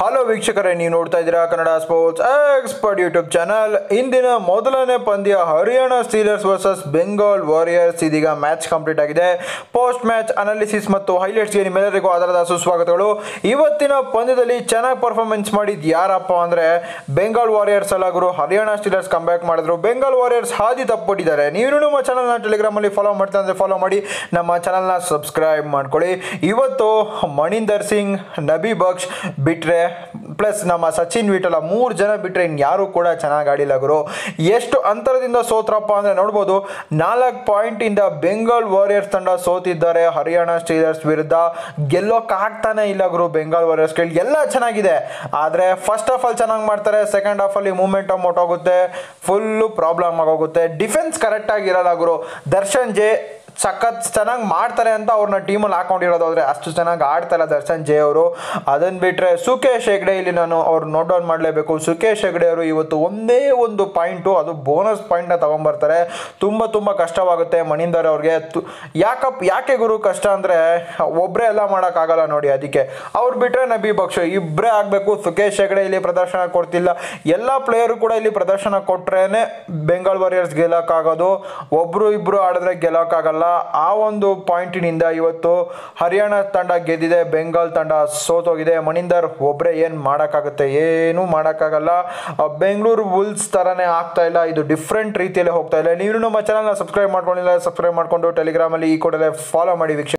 hello ವೀಕ್ಷಕರೇ ನೀವು ನೋಡ್ತಾ ಇದ್ದೀರಾ Kannada sports expert YouTube channel ಇಂದಿನ ಮೊದಲನೇ ಪಂದ್ಯ Haryana Steelers versus Bengal Warriors ಇದೀಗ ಮ್ಯಾಚ್ ಕಂಪ್ಲೀಟ್ ಆಗಿದೆ ಪೋಸ್ಟ್ ಮ್ಯಾಚ್ ಅನಾಲಿಸಿಸ್ ಮತ್ತು ಹೈಲೈಟ್ಸ್ಗೆ ನಿಮ್ಮೆಲ್ಲರಿಗೂ ಆಧಾರದ ಸುಸ್ವಾಗತಗಳು ಇವತ್ತಿನ ಪಂದ್ಯದಲ್ಲಿ ಚೆನ್ನಾಗಿ ಪರ್ಫಾರ್ಮೆನ್ಸ್ ಮಾಡಿದ್ ಯಾರಪ್ಪ ಅಂದರೆ ಬೆಂಗಾಲ್ ವಾರಿಯರ್ಸ್ ಅಲ್ಲ ಗುರು ಹರಿಯಾಣ ಸ್ಟೀಲರ್ಸ್ ಕಂಬ್ಯಾಕ್ ಮಾಡಿದ್ರು ಬೆಂಗಾಲ್ ವಾರಿಯರ್ಸ್ ಹಾದಿ ತಪ್ಪಿಟ್ಟಿದ್ದಾರೆ ನೀವು ನಮ್ಮ ಚಾನಲ್ನ ಟೆಲಿಗ್ರಾಮಲ್ಲಿ ಫಾಲೋ ಮಾಡ್ತಾ ಅಂದರೆ ಫಾಲೋ ಮಾಡಿ ನಮ್ಮ ಚಾನಲ್ನ ಸಬ್ಸ್ಕ್ರೈಬ್ ಮಾಡ್ಕೊಳ್ಳಿ ಇವತ್ತು ಮಣಿಂದರ್ ಸಿಂಗ್ ನಬಿ ಬಕ್ಷ್ ಬಿಟ್ರೆ ಪ್ಲಸ್ ನಮ್ಮ ಸಚಿನ್ ವಿಠಲ ಮೂರು ಜನ ಬಿಟ್ರೆ ಇನ್ಯಾರೂ ಕೂಡ ಚೆನ್ನಾಗಿ ಆಡಿಲ್ಲ ಗುರು ಎಷ್ಟು ಅಂತರದಿಂದ ಸೋತ್ರಪ್ಪ ಅಂದರೆ ನೋಡ್ಬೋದು ನಾಲ್ಕು ಪಾಯಿಂಟಿಂದ ಬೆಂಗಾಲ್ ವಾರಿಯರ್ಸ್ ತಂಡ ಸೋತಿದ್ದಾರೆ ಹರಿಯಾಣ ಸ್ಟೀಲರ್ಸ್ ವಿರುದ್ಧ ಗೆಲ್ಲೋಕ್ಕಾಗ್ತಾನೆ ಇಲ್ಲ ಗುರು ಬೆಂಗಾಲ್ ವಾರಿಯರ್ಸ್ ಕೇಳಿ ಎಲ್ಲ ಚೆನ್ನಾಗಿದೆ ಆದರೆ ಫಸ್ಟ್ ಆಫ್ ಆಲ್ ಚೆನ್ನಾಗಿ ಮಾಡ್ತಾರೆ ಸೆಕೆಂಡ್ ಹಾಫಲ್ಲಿ ಮೂಮೆಂಟಮ್ ಹೊಟ್ಟೋಗುತ್ತೆ ಫುಲ್ಲು ಪ್ರಾಬ್ಲಮ್ ಆಗೋಗುತ್ತೆ ಡಿಫೆನ್ಸ್ ಕರೆಕ್ಟಾಗಿ ಇರಲ್ಲ ಗುರು ದರ್ಶನ್ ಜೆ ಸಖತ್ ಚೆನ್ನಾಗಿ ಮಾಡ್ತಾರೆ ಅಂತ ಅವ್ರನ್ನ ಟೀಮಲ್ಲಿ ಹಾಕೊಂಡಿರೋದು ಆದರೆ ಅಷ್ಟು ಚೆನ್ನಾಗಿ ಆಡ್ತಾಯಿಲ್ಲ ದರ್ಶನ್ ಜೆ ಅವರು ಅದನ್ನು ಬಿಟ್ಟರೆ ಸುಕೇಶ್ ಹೆಗ್ಡೆ ಇಲ್ಲಿ ನಾನು ಅವ್ರು ನೋಟ್ ಡೌನ್ ಮಾಡಲೇಬೇಕು ಸುಕೇಶ್ ಹೆಗ್ಡೆ ಅವರು ಇವತ್ತು ಒಂದೇ ಒಂದು ಪಾಯಿಂಟು ಅದು ಬೋನಸ್ ಪಾಯಿಂಟ್ನ ತೊಗೊಂಬರ್ತಾರೆ ತುಂಬ ತುಂಬ ಕಷ್ಟವಾಗುತ್ತೆ ಮಣಿಂದರ್ ಅವ್ರಿಗೆ ತು ಯಾಕಪ್ಪ ಯಾಕೆ ಗುರು ಕಷ್ಟ ಅಂದರೆ ಒಬ್ಬರೇ ಎಲ್ಲ ಮಾಡೋಕ್ಕಾಗಲ್ಲ ನೋಡಿ ಅದಕ್ಕೆ ಅವ್ರು ಬಿಟ್ಟರೆ ನಬಿ ಬಕ್ಷ ಇಬ್ಬರೇ ಆಗಬೇಕು ಸುಕೇಶ್ ಹೆಗ್ಡೆ ಇಲ್ಲಿ ಪ್ರದರ್ಶನ ಕೊಡ್ತಿಲ್ಲ ಎಲ್ಲ ಪ್ಲೇಯರು ಕೂಡ ಇಲ್ಲಿ ಪ್ರದರ್ಶನ ಕೊಟ್ರೇನೆ ಬೆಂಗಾಲ್ ವಾರಿಯರ್ಸ್ ಗೆಲ್ಲಕ್ಕಾಗೋದು ಒಬ್ಬರು ಇಬ್ಬರು ಆಡಿದ್ರೆ ಗೆಲ್ಲಕ್ಕಾಗಲ್ಲ ಆ ಒಂದು ಪಾಯಿಂಟಿನಿಂದ ಇವತ್ತು ಹರಿಯಾಣ ತಂಡ ಗೆದ್ದಿದೆ ಬೆಂಗಾಲ್ ತಂಡ ಸೋತೋಗಿದೆ ಮಣಿಂದರ್ ಒಬ್ಬರೇ ಏನು ಮಾಡೋಕ್ಕಾಗುತ್ತೆ ಏನೂ ಮಾಡೋಕ್ಕಾಗಲ್ಲ ಆ, ಬೆಂಗಳೂರು ಬುಲ್ಸ್ ಥರನೇ ಆಗ್ತಾ ಇಲ್ಲ ಇದು ಡಿಫ್ರೆಂಟ್ ರೀತಿಯಲ್ಲಿ ಹೋಗ್ತಾ ಇಲ್ಲ ನೀವು ನಮ್ಮ ಚಾನಲ್ನ ಸಬ್ಸ್ಕ್ರೈಬ್ ಮಾಡ್ಕೊಂಡಿಲ್ಲ ಸಬ್ಸ್ಕ್ರೈಬ್ ಮಾಡಿಕೊಂಡು ಟೆಲಿಗ್ರಾಮಲ್ಲಿ ಈ ಕೂಡಲೇ ಫಾಲೋ ಮಾಡಿ ವೀಕ್ಷಕ